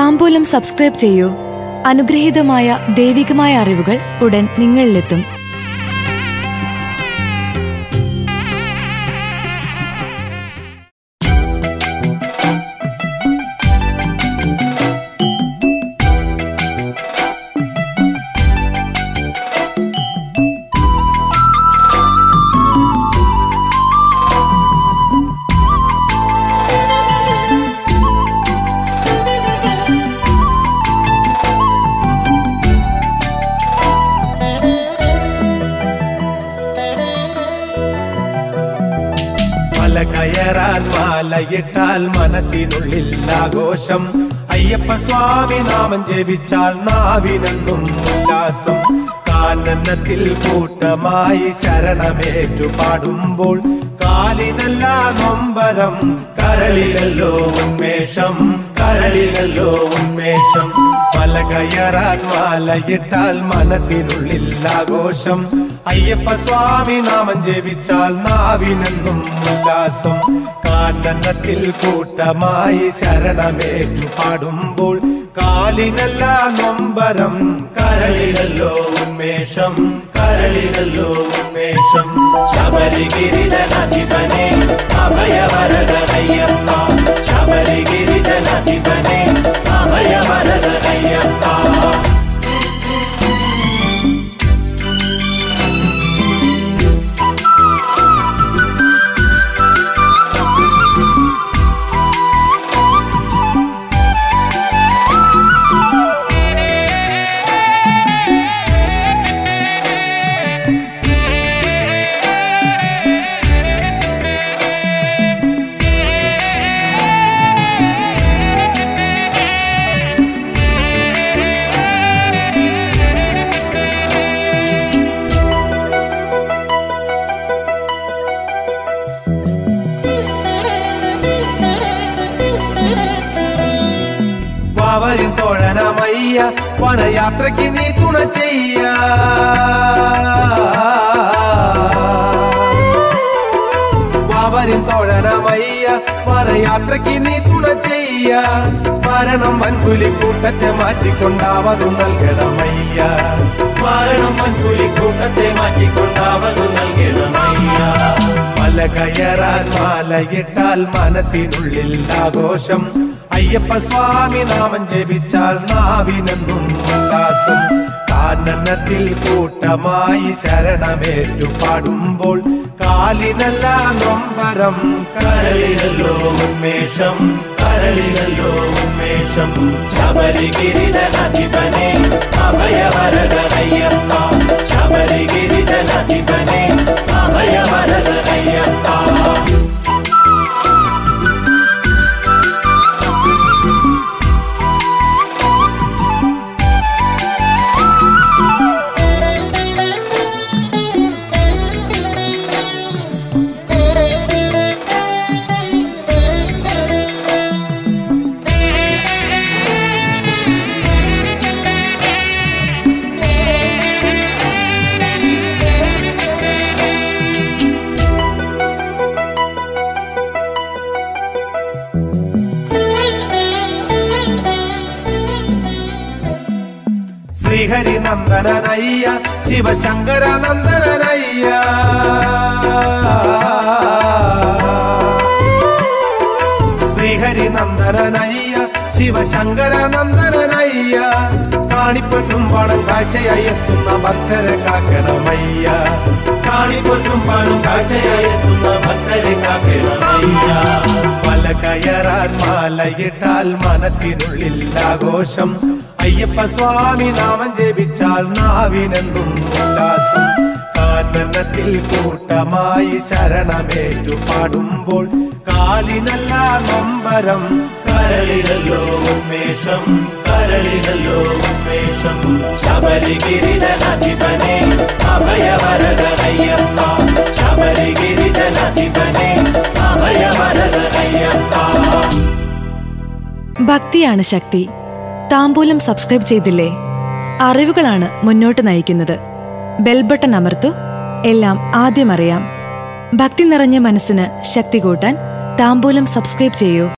താമ്പൂലം subscribe ചെയ്യൂ അനുഗ്രഹീതമായ ദൈവികമായ അറിവുകൾ ഉടൻ നിങ്ങളിലെത്തും മല കയറാൻ മാലയിട്ടാൽ മനസ്സിനുള്ളിൽ ആഘോഷം അയ്യപ്പ സ്വാമി നാമം ജപിച്ചാൽ നാവിനെന്നും ഉല്ലാസം കാനനത്തിൽ കൂട്ടമായി ശരണമേറ്റു പാടുമ്പോൾ കാലിനല്ല നൊമ്പരം കരളിലല്ലോ ഉന്മേഷം കരളിലല്ലോ ഉന്മേഷം മല കയറാൻ മാലയിട്ടാൽ മനസ്സിനുള്ളിൽ ആഘോഷം അയ്യപ്പ സ്വാമി നാമം ജപിച്ചാൽ നാവിനെന്നും ഉല്ലാസം കാനനത്തിൽ കൂട്ടമായി ശരണമേറ്റു പാടുമ്പോൾ കാലിനല്ല നൊമ്പരം കരളിലല്ലോ ഉന്മേഷം കരളിലല്ലോ ഉന്മേഷം ശബരിഗിരിധനധിപനെ അഭയവരദയ്യപ്പ ശബരിഗിരിധനധിപനെ അഭയവരദയ്യപ്പ വാവരിൻ തോഴനമയ്യ വനയാത്രയ്ക്ക് നീ തുണ ചെയ്യ വാവരിൻ തോഴനമയ്യ വനയാത്രയ്ക്ക് നീ തുണ ചെയ്യ മരണം വൻകുലി കൂട്ടത്തെ മാറ്റിക്കൊണ്ടാവതു നൽകണമയ്യ മരണം വൻകുലി കൂട്ടത്തെ മാറ്റിക്കൊണ്ടാവതു നൽകണമയ്യ മല കയറാൻ മാലയിട്ടാൽ മനസ്സിനുള്ളിൽ ആഘോഷം അയ്യപ്പ സ്വാമി നാമം ജപിച്ചാൽ നാവിനെന്നും ഉല്ലാസം കാനനത്തിൽ കൂട്ടമായി ശരണമേറ്റു പാടുമ്പോൾ കാലിനല്ല നൊമ്പരം കരളിലല്ലോ ഉന്മേഷം കരളിലല്ലോ ഉന്മേഷം ശബരിഗിരിധനധിപനെ അഭയവരദയ്യപ്പ ശബരിഗിരിധനധിപനെ അഭയവരദയ്യപ്പ ശ്രീഹരി നന്ദനനയ്യ ശിവശങ്കര നന്ദനനയ്യ ശ്രീഹരി നന്ദനനയ്യ ശിവശങ്കര നന്ദനനയ്യ കാണിപ്പൊന്നും പണം കാഴ്ചയായി എത്തുന്ന ഭക്തരെ കാക്കണമയ്യ കാണിപ്പൊന്നും പണം കാഴ്ചയായി എത്തുന്ന ഭക്തരെ കാക്കണമയ്യ മല കയറാൻ മാലയിട്ടാൽ മനസ്സിനുള്ളിൽ ആഘോഷം അയ്യപ്പ സ്വാമി നാമം ജപിച്ചാൽ നാവിനെന്നും ഉല്ലാസം കാനനത്തിൽ കൂട്ടമായി ശരണമേറ്റു പാടുമ്പോൾ കാലിനല്ല നൊമ്പരം കരളിലല്ലോ ഉന്മേഷം കരളിലല്ലോ ഉന്മേഷം ശബരിഗിരിധനധിപനെ അഭയവരദയ്യപ്പ ശബരിഗിരിധനധിപനെ അഭയവരദയ്യപ്പ ഭക്തിയാണ് ശക്തി താമ്പൂലം സബ്സ്ക്രൈബ് ചെയ്തില്ലേ അറിവുകളാണ് മുന്നോട്ട് നയിക്കുന്നത് ബെൽ ബട്ടൺ അമർത്തു എല്ലാം ആദ്യം അറിയാം ഭക്തി നിറഞ്ഞ മനസ്സിന് ശക്തി കൂട്ടാൻ താമ്പൂലം സബ്സ്ക്രൈബ് ചെയ്യൂ